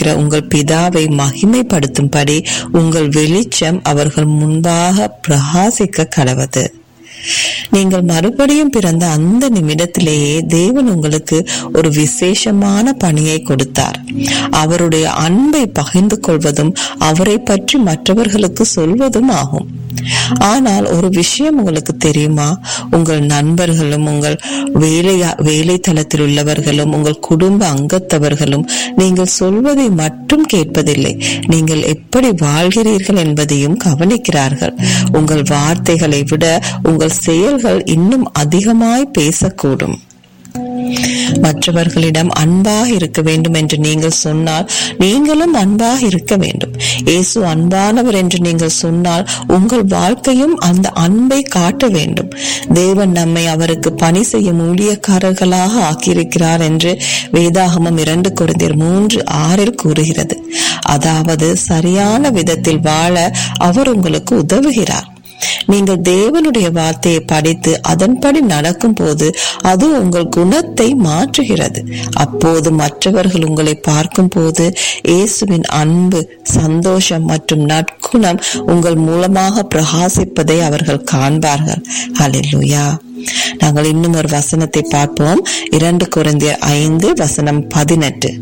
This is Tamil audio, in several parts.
உங்கள் பிதாவை மகிமைப்படுத்தும்படி உங்கள் வெளிச்சம் அவர்கள் முன்பாக பிரகாசிக்க கடவது நீங்கள் மறுபடியும் பிறந்த அந்த நிமிடத்திலேயே தேவன் உங்களுக்கு ஒரு விசேஷமான பணியை கொடுத்தார் அவருடைய அன்பை பகிர்ந்து கொள்வதும் அவரை பற்றி மற்றவர்களுக்கு சொல்வதும் ஆகும் ஆனால் ஒரு விஷயம் உங்களுக்கு தெரியுமா உங்கள் நண்பர்களும் உங்கள் வேலை வேலை தளத்தில் உள்ளவர்களும் உங்கள் குடும்ப அங்கத்தவர்களும் நீங்கள் சொல்வதை மட்டும் கேட்பதில்லை நீங்கள் எப்படி வாழ்கிறீர்கள் என்பதையும் கவனிக்கிறார்கள் உங்கள் வார்த்தைகளை விட உங்கள் செயல்கள் இன்னும் அதிகமாய் பேசக்கூடும் மற்றவர்களிடம் அன்பாக இருக்க வேண்டும் என்று நீங்கள் சொன்னால் நீங்களும் அன்பாக இருக்க வேண்டும் இயேசு அன்பானவர் என்று நீங்கள் சொன்னால் உங்கள் வாழ்க்கையும் அந்த அன்பை காட்ட வேண்டும் தேவன் நம்மை அவருக்கு பணி செய்யும் ஊழியக்காரர்களாக ஆக்கியிருக்கிறார் என்று வேதாகமம் இரண்டு குறைந்தர் மூன்று ஆறில் கூறுகிறது அதாவது சரியான விதத்தில் வாழ அவர் உங்களுக்கு உதவுகிறார் நீங்கள் தேவனுடைய வார்த்தையை படித்து அதன்படி நடக்கும் போது அது உங்கள் குணத்தை மாற்றுகிறது அப்போது மற்றவர்கள் உங்களை பார்க்கும் போது இயேசுவின் அன்பு சந்தோஷம் மற்றும் நற்குணம் உங்கள் மூலமாக பிரகாசிப்பதை அவர்கள் காண்பார்கள் ஹalleluya நாங்கள் இன்னும் ஒரு வசனத்தை பார்ப்போம் இரண்டு குறைந்திய ஐந்து வசனம் பதினெட்டு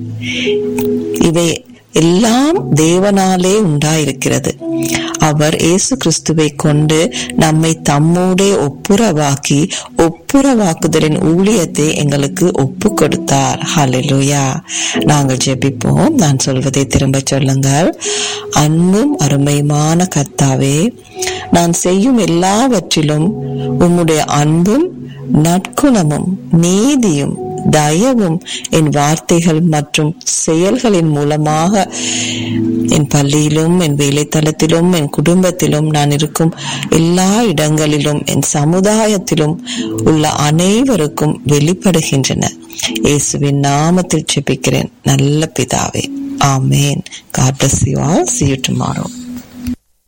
இவை எல்லாம் தேவனாலே உண்டாயிருக்கிறது அவர் இயேசு கிறிஸ்துவை கொண்டு நம்மை தம்மோடே ஒப்புரவாக்கி ஒப்புரவாக்குதலின் ஊழியத்தை எங்களுக்கு ஒப்பு கொடுத்தார் ஹalleluya நாங்கள் ஜெபிப்போம் நான் சொல்வதை திரும்ப சொல்லுங்கள் அன்பும் அருமையுமான கர்த்தாவே நான் செய்யும் எல்லாவற்றிலும் உம்முடைய அன்பும் நற்குணமும் நீதியும் தயவும் என் வார்த்தைகள் மற்றும் செயல்களின் மூலமாக என் பள்ளியிலும் என் வேலைத்தளத்திலும் என் குடும்பத்திலும் நான் இருக்கும் எல்லா இடங்களிலும் என் சமுதாயத்திலும் உள்ள அனைவருக்கும் வெளிப்படுகின்றன இயேசுவின் நாமத்தில் செபிக்கிறேன் நல்ல பிதாவே ஆமேன் God bless you all. See you tomorrow.